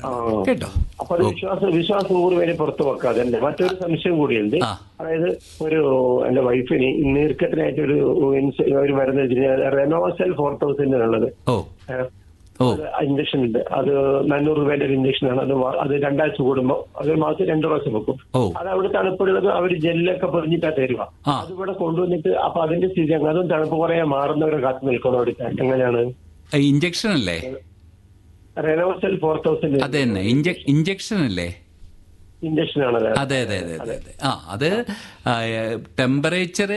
കേട്ടോ അപ്പൊ അത് വിശ്വാസം വിശ്വാസം നൂറ് പേരെ പുറത്തു വെക്കാതെ അല്ലേ മറ്റൊരു സംശയം കൂടിയുണ്ട് ആ. അതായത് ഒരു എന്റെ വൈഫിന് നീർക്കത്തിനായിട്ട് ഒരു ഇൻസ- ഒരു മരുന്ന് വെച്ചിട്ട് റെനോസെൽ ഫോർ തൗസൻഡ് ഉള്ളത് ഓ ഓ ഇഞ്ചക്ഷൻ ഉണ്ട് അത് നാനൂറ് രൂപേന്റെ ഒരു ഇഞ്ചക്ഷൻ ആണ് അത് വാ- അത് രണ്ടാഴ്ച കൂടുമ്പോ അത് ഒരു മാസം രണ്ടു പ്രാവശ്യം വെക്കും ഓ അത് അവിടെ തണുപ്പുള്ളത് അവർ ജെല്ലൊക്കെ പൊറിഞ്ഞിട്ടാ തരുക ആ. അത് ഇവിടെ കൊണ്ടുവന്നിട്ട് അപ്പൊ അതിന്റെ സ്ഥിതി അങ്ങ് അതും തണുപ്പ് കുറയാൻ മാറുന്നവരെ കാത്തു നിൽക്കണം എടുക്കാൻ എങ്ങനെയാണ് ഇഞ്ചക്ഷൻ അല്ലേ റെനോസെൽ ഫോർ തൗസൻഡ് അത് തന്നെ ഇഞ്ചക്ഷൻ അല്ലേ ഇഞ്ചക്ഷൻ ആണ് അത്. അതെ അതെ അതെ അതെ അതെ ആ അത് ടെമ്പറേച്ചർ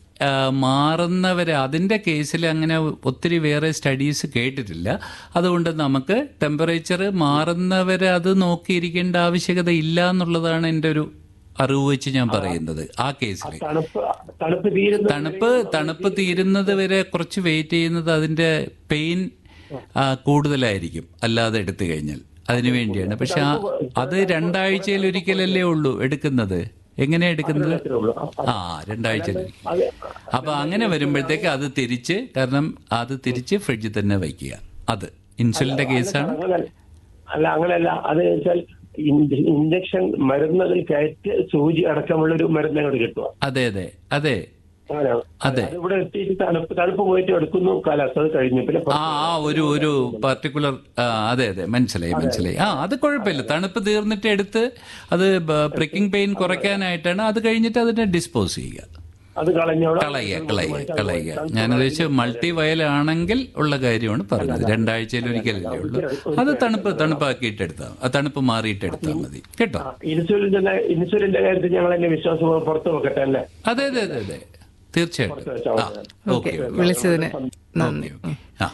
മാറുന്നവരെ അതിൻ്റെ കേസിൽ അങ്ങനെ ഒത്തിരി വേറെ സ്റ്റഡീസ് കേട്ടിട്ടില്ല അതുകൊണ്ട് നമുക്ക് ടെമ്പറേച്ചർ മാറുന്നവരെ അത് നോക്കിയിരിക്കേണ്ട ആവശ്യകത ഇല്ല എന്നുള്ളതാണ് എൻ്റെ ഒരു അറിവ് വെച്ച് ഞാൻ പറയുന്നത് ആ കേസിൽ തണുപ്പ് തണുപ്പ് തീരുന്ന തണുപ്പ് തണുപ്പ് തീരുന്നത് വരെ കുറച്ച് വെയിറ്റ് ചെയ്യുന്നത് അതിന്റെ പെയിൻ കൂടുതലായിരിക്കും അല്ലാതെ എടുത്തു കഴിഞ്ഞാൽ അതിനു വേണ്ടിയാണ് പക്ഷെ ആ അത് രണ്ടാഴ്ചയിൽ ഒരിക്കലല്ലേ ഉള്ളൂ എടുക്കുന്നത് എങ്ങനെയാ എടുക്കുന്നത് ഉള്ളൂ. ആ രണ്ടാഴ്ചയിൽ അത് അപ്പൊ അങ്ങനെ വരുമ്പോഴത്തേക്ക് അത് തിരിച്ച് കാരണം അത് തിരിച്ച് ഫ്രിഡ്ജിൽ തന്നെ വയ്ക്കുക അത് ഇൻസുലിന്റെ കേസാണ് അങ്ങനെ അല്ല അങ്ങനെയല്ല അത് വെച്ചാൽ ഇഞ്ചക്ഷൻ മരുന്നതിൽ കയറ്റ് സൂചി അടക്കമുള്ള ഒരു മരുന്ന് അങ്ങോട്ട് കിട്ടുക അതെ അതെ അതെ അങ്ങനെയാണ് അതെ. അത് ഇവിടെ എത്തിയിട്ട് തണുപ്പ് തണുപ്പ് പോയിട്ട് എടുക്കുന്നു കാലാവസ്ഥ അത് കഴിഞ്ഞു പിന്നെ ആ ആ ഒരു ഒരു പർട്ടിക്കുലർ അതെ അതെ മനസ്സിലായി മനസ്സിലായി ആ അത് കുഴപ്പമില്ല തണുപ്പ് തീർന്നിട്ട് എടുത്ത് അത് പ്രിക്കിംഗ് പെയിൻ കുറയ്ക്കാനായിട്ടാണ് അത് കഴിഞ്ഞിട്ട് അതിനെ ഡിസ്പോസ് ചെയ്യുക അത് കളഞ്ഞോടെ കളയുക കളയുക കളയുക ഞാൻ ഉദ്ദേശിച്ച് മൾട്ടി വയലാണെങ്കിൽ ഉള്ള കാര്യമാണ് പറഞ്ഞത് രണ്ടാഴ്ചയിൽ ഒരിക്കലല്ലേ ഉള്ളൂ അത് തണുപ്പ് തണുപ്പാക്കിയിട്ട് എടുത്താൽ ആ തണുപ്പ് മാറിയിട്ട് എടുത്താൽ മതി കേട്ടോ ഇൻസുലിന്റെ ഇൻസുലിന്റെ കാര്യത്തിൽ ഞങ്ങൾ എന്നെ വിശ്വാസം പുറത്തു വെക്കട്ടെ അല്ലേ അതെ അതെ അതെ അതെ തീർച്ചയായിട്ടും ആ ഓക്കെ വിളിച്ചതിന് ഓക്കെ ഓക്കെ ആ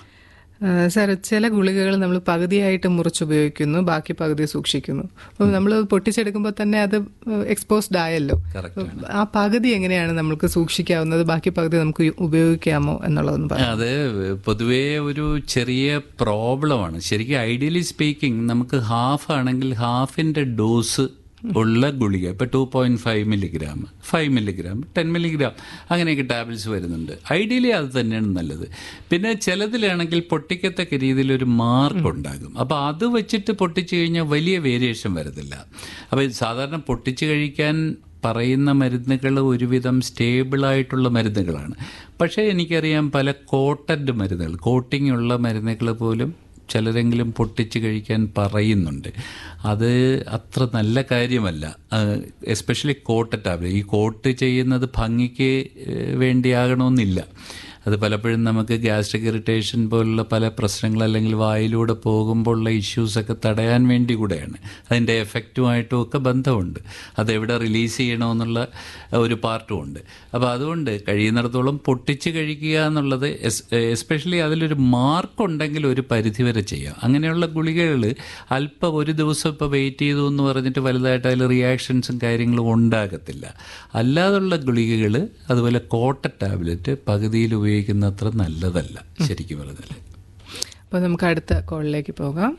സാർ ചില ഗുളികകൾ നമ്മൾ പകുതിയായിട്ട് മുറിച്ചുപയോഗിക്കുന്നു ബാക്കി പകുതി സൂക്ഷിക്കുന്നു അപ്പോൾ നമ്മൾ പൊട്ടിച്ചെടുക്കുമ്പോൾ തന്നെ അത് എക്സ്പോസ്ഡ് ആയല്ലോ കറക്റ്റ് ആ പകുതി എങ്ങനെയാണ് നമുക്ക് സൂക്ഷിക്കാവുന്നത് ബാക്കി പകുതി നമുക്ക് ഉപയോഗിക്കാമോ എന്നുള്ളതൊന്ന് പറയാം അത് പൊതുവേ ഒരു ചെറിയ പ്രോബ്ലമാണ് ശരിക്കും ഐഡിയലി സ്പീക്കിംഗ് നമുക്ക് ഹാഫ് ആണെങ്കിൽ ഹാഫിന്റെ ഡോസ് ഉള്ള ഗുളിക ഇപ്പൊ two point five milligram five milligram ten milligram അങ്ങനെയൊക്കെ ടാബ്ലറ്റ്സ് വരുന്നുണ്ട് ഐഡിയലി അത് തന്നെയാണ് നല്ലത് പിന്നെ ചിലതിലാണെങ്കിൽ പൊട്ടിക്കത്തക്ക രീതിയിൽ ഒരു മാർക്ക് ഉണ്ടാകും അപ്പോൾ അത് വെച്ചിട്ട് പൊട്ടിച്ചു കഴിഞ്ഞാൽ വലിയ വേരിയേഷൻ വരത്തില്ല അപ്പോൾ സാധാരണ പൊട്ടിച്ചു കഴിക്കാൻ പറയുന്ന മരുന്നുകൾ ഒരുവിധം സ്റ്റേബിളായിട്ടുള്ള മരുന്നുകളാണ് പക്ഷേ എനിക്കറിയാം പല കോട്ടഡ് മരുന്നുകൾ കോട്ടിംഗ് ഉള്ള മരുന്നുകൾ പോലും ചിലരെങ്കിലും പൊട്ടിച്ച് കഴിക്കാൻ പറയുന്നുണ്ട് അത് അത്ര നല്ല കാര്യമല്ല എസ്പെഷ്യലി കോട്ട ടാബ്ലറ്റ് ഈ കോട്ട് ചെയ്യുന്നത് ഭംഗിക്ക് ഏഹ്, വേണ്ടിയാകണമെന്നില്ല അത് പലപ്പോഴും നമുക്ക് ഗ്യാസ്ട്രിക് ഇറിറ്റേഷൻ പോലുള്ള പല പ്രശ്നങ്ങൾ അല്ലെങ്കിൽ വായിലൂടെ പോകുമ്പോൾ ഉള്ള ഇഷ്യൂസൊക്കെ തടയാൻ വേണ്ടി കൂടെയാണ് അതിൻ്റെ എഫക്റ്റുമായിട്ടും ഒക്കെ ബന്ധമുണ്ട് അതെവിടെ റിലീസ് ചെയ്യണമെന്നുള്ള ഒരു പാർട്ടും ഉണ്ട് അപ്പോൾ അതുകൊണ്ട് കഴിയുന്നിടത്തോളം പൊട്ടിച്ച് കഴിക്കുക എന്നുള്ളത് എസ്പെഷ്യലി അതിലൊരു മാർക്ക് ഉണ്ടെങ്കിൽ ഒരു പരിധിവരെ ചെയ്യാം അങ്ങനെയുള്ള ഗുളികകൾ അല്പം ഒരു ദിവസം ഇപ്പോൾ വെയിറ്റ് ചെയ്തു എന്ന് പറഞ്ഞിട്ട് വലുതായിട്ട് അതിൽ റിയാക്ഷൻസും കാര്യങ്ങളും ഉണ്ടാകത്തില്ല അല്ലാതുള്ള ഗുളികകൾ അതുപോലെ കോട്ട ടാബ്ലറ്റ് പകുതിയിൽ ഉപയോഗിക്കുന്ന അത്ര നല്ലതല്ല ശരിക്കും പറഞ്ഞാൽ അപ്പോൾ നമുക്ക് അടുത്ത കോളിലേക്ക് പോകാം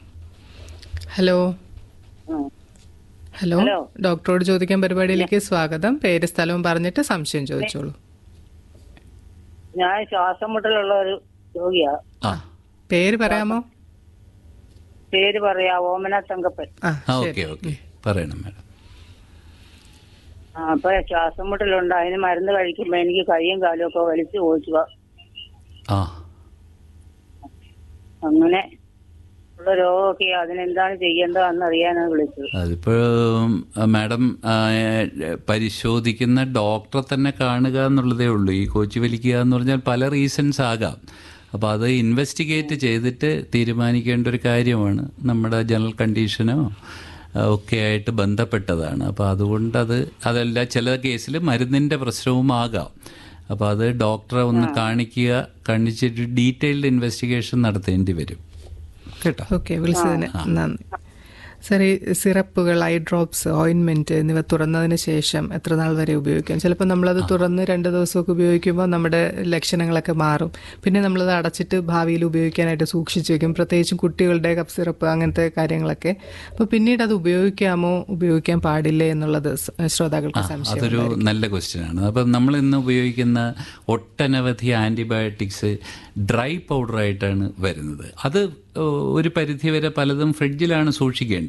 ഹലോ ഹലോ ഡോക്ടറോട് ചോദിക്കാൻ പരിപാടിയിലേക്ക് സ്വാഗതം പേര് സ്ഥലവും പറഞ്ഞിട്ട് സംശയം ചോദിച്ചോളൂ ഞാൻ ശ്വാസം മുട്ടലുള്ള ഒരു രോഗിയാ ആ പേര് പറയാമോ പേര് പറയാ ഓമന തങ്കപ്പൻ ആ ആ ഓക്കെ ഓക്കെ പറയണം മാഡം ആ, അപ്പൊ ശ്വാസം മുട്ടലുണ്ട് അതിന് മരുന്ന് കഴിക്കുമ്പോ എനിക്ക് കൈയും കാലും ഒക്കെ വലിച്ചു പോയിക്കുക ആ അങ്ങനെ ഉള്ള രോഗമൊക്കെ അതിനെന്താണ് ചെയ്യേണ്ടതെന്ന് അറിയാനാണ് വിളിച്ചത് അതിപ്പോൾ മാഡം ആ, പരിശോധിക്കുന്ന ഡോക്ടറെ തന്നെ കാണുക എന്നുള്ളതേ ഉള്ളൂ ഈ കോച്ചി വലിക്കുക എന്ന് പറഞ്ഞാൽ പല റീസൺസ് ആകാം അപ്പോൾ അത് ഇൻവെസ്റ്റിഗേറ്റ് ചെയ്തിട്ട് തീരുമാനിക്കേണ്ട ഒരു കാര്യമാണ് നമ്മുടെ ജനറൽ കണ്ടീഷനോ ആ, ഒക്കെ ആയിട്ട് ബന്ധപ്പെട്ടതാണ് അപ്പോൾ അതുകൊണ്ട് അത് അതല്ല ചില കേസിൽ മരുന്നിൻ്റെ പ്രശ്നവും ആകാം അപ്പോൾ അത് ഡോക്ടറെ ഒന്ന് കാണിക്കുക കാണിച്ചിട്ട് ഡീറ്റെയിൽഡ് ഇൻവെസ്റ്റിഗേഷൻ നടത്തേണ്ടി വരും കേട്ടോ ഓക്കെ വിളിച്ചതിന് നന്ദി സാർ ഈ സിറപ്പുകൾ ഐ ഡ്രോപ്സ് ഓയിൻമെന്റ് എന്നിവ തുറന്നതിന് ശേഷം എത്ര നാൾ വരെ ഉപയോഗിക്കാം ചിലപ്പോൾ നമ്മളത് തുറന്ന് രണ്ട് ദിവസമൊക്കെ ഉപയോഗിക്കുമ്പോൾ നമ്മുടെ ലക്ഷണങ്ങളൊക്കെ മാറും പിന്നെ നമ്മളത് അടച്ചിട്ട് ഭാവിയിൽ ഉപയോഗിക്കാനായിട്ട് സൂക്ഷിച്ചു വെക്കും പ്രത്യേകിച്ചും കുട്ടികളുടെ കപ്പ് സിറപ്പ് അങ്ങനത്തെ കാര്യങ്ങളൊക്കെ അപ്പോൾ പിന്നീട് അത് ഉപയോഗിക്കാമോ ഉപയോഗിക്കാൻ പാടില്ലേ എന്നുള്ളത് സ് ശ്രോതാക്കൾക്ക് സംശയം അതൊരു നല്ല ക്വസ്റ്റ്യൻ ആണ് അപ്പം നമ്മൾ ഇന്ന് ഉപയോഗിക്കുന്ന ഒട്ടനവധി ആൻറ്റിബയോട്ടിക്സ് ഡ്രൈ പൗഡറായിട്ടാണ് വരുന്നത് അത് ഒരു പരിധിവരെ പലതും ഫ്രിഡ്ജിലാണ് സൂക്ഷിക്കേണ്ടത്